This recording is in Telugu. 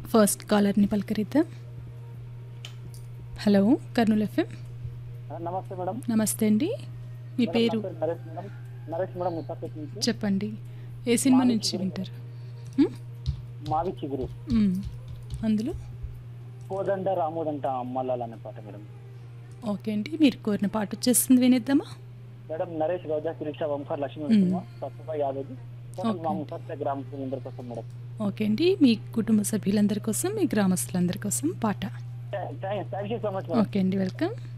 ఫస్ట్ కాలర్ని పలకరిద్దాం హలో కర్నూలు ఎఫ్ఎం నమస్తే మేడం నమస్తే అండి మీ పేరు నా నరేష్ మేడం నరేష్ మేడం ముసాపేట్ నుంచి చెప్పండి ఏ సినిమా నుంచి వింటారు హ్మ్? మావి చిగురు మ్మ్. అందులో కోదండ రాముడంట అమ్మలాల్ అనే పాట మేడం ఓకే అండి మీరు కోరిన పాట వచ్చేస్తుంది వినేద్దామా మేడం నరేష్ రోజా శిరీష వంకర్ లక్ష్మీ మ్మ్. నరసింహ సత్యభా యాదవ్ ఓకే. మా ముసాపేట గ్రామ ప్రజలందరి కోసం మేడం ఓకే అండి మీ కుటుంబ సభ్యులందరి కోసం మీ గ్రామస్తులందరి కోసం పాట thank you so much madam okay అండి వెల్కమ్